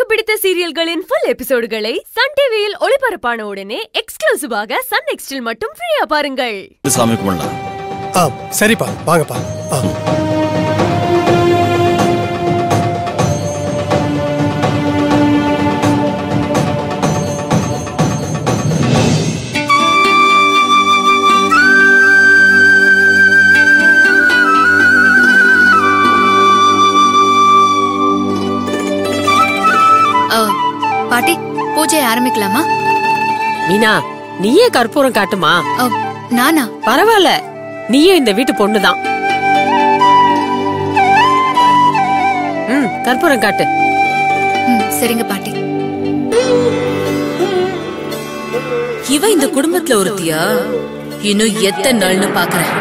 பிடித்த சீரியல்களின் full எபிசோடுகளை Sun டிவியில் ஒளிபரப்பான உடனே எக்ஸ்க்ளூசிவாக சன் நெக்ஸ்டில் மட்டும் ஃப்ரீயா பாருங்கள் சாமி கும்பிடலாம் ஆ சரிப்பா வாங்கப்பா ஆ ஆ, பாட்டி பூஜை ஆரம்பிக்கலாமா மீனா நீயே கற்பூரம் காட்டுமா ஆ, நானா பரவாயில்ல நீயும் இந்த வீட்டு பொண்ணுதான் ம் கற்பூரம் காட்டு ம், சரிங்க பாட்டி இவ இந்த குடும்பத்துல ஒருத்தியா இன்னும் எத்தனை நாள்னு பாக்குறேன்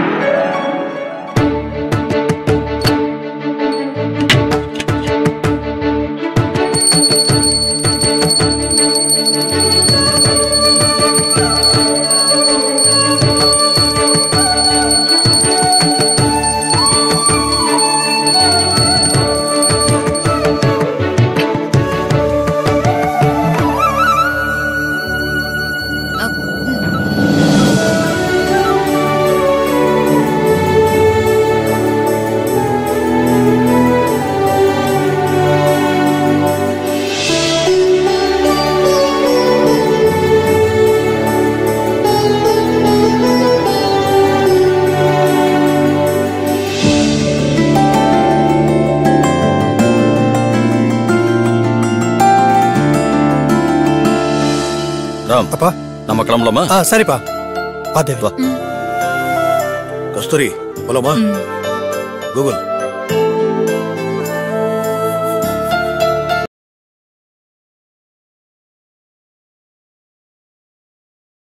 ஆ, ம். ராம் அப்பா நம்ம கிளம்பலாமா ஆ சரிப்பா பாத்து வா கஸ்தூரி போலாமா கூகுள்